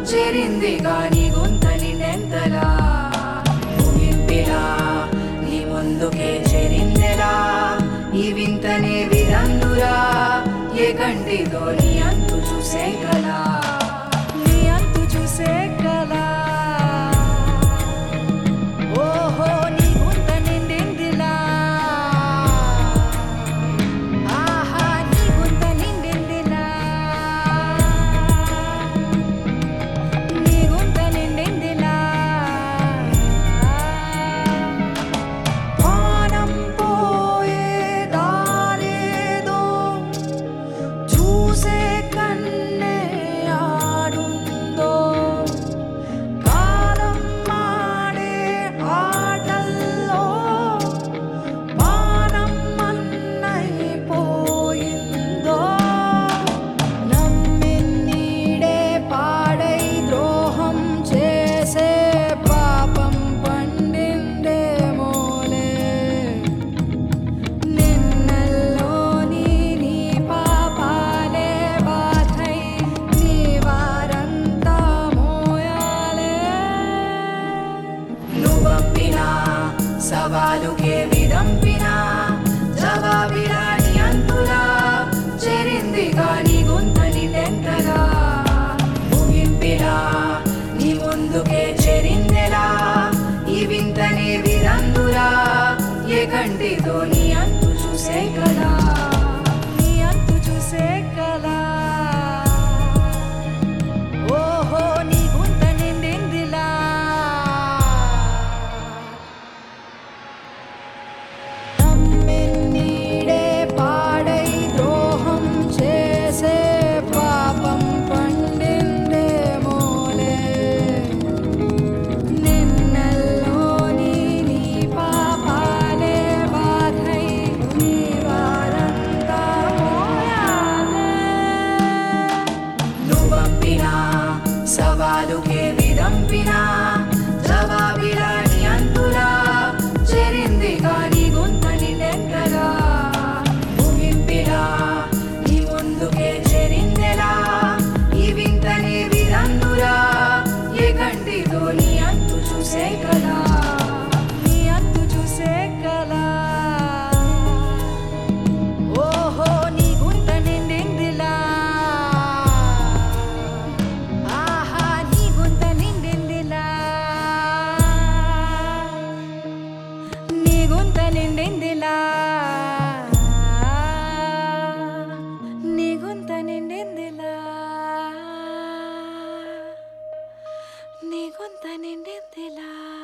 చేరింది గాని గొంత నిన్నెంతలా ముగింపిలా నీ ముందుకే చేరిందెలా ఈ వింతనే విరందురా ఏ కంటితో నీ అంతు చూసే కలా నీ అంతు చూసే కలా ఓహో నీ గుంత నిండిందిలా ఆహా నీ గుంత నిండిందిలా నీ గుంత నిండిందిలా ప్రాణం పోయే దారేదో చూసే కన్నే ఆడుందో కాలం మాడే ఆటల్లో పానం మన్నైపోయిందో నమ్మిన్నీడే పాడై ద్రోహం చేసే పాపం పండిందేమోలే నిన్నల్లోని నీ పాపాలే బాధై నీ వారంతా మోయాలే నువ్వంపినా సవాలుకే విదంపినా జవాబిరాని అంతులా చేరింది గాని గొంత నిన్నెంతలా ముగింపిలా నీ ముందుకే చేరిందెలా ఈ వింతనే విరందురా ఏ కంటితో నీ అంతు చూసే కదా నీ అంతు చూసే కలా ఓహో నీ గుంత నిండిందిలా నమ్మిన్నీడే పాడై ద్రోహం చేసే పాపం పండిందేమోలే నిన్నల్లోని నీ పాపాలే బాధై నీ వారంతా మోయాలే నువ్వంపినా సవాలుకే విదంపినా జవాబిరాని అంతులా చేరింది గాని గొంత నిన్నెంతలా ముగింపిలా నీ ముందుకే చేరిందెలా ఈ వింతనే విరందురా ఏ కంటితో నీ అంతు చూసే కదా నీ అంతు చూసే కలా ఓహో నీ గుంత నిండిందిలా ఆహా నీ గుంత నిండిందిలా నీ గుంత నిండిందిలా నీ గుంత నిండిందిలా నీ గుంత నిండిందిలా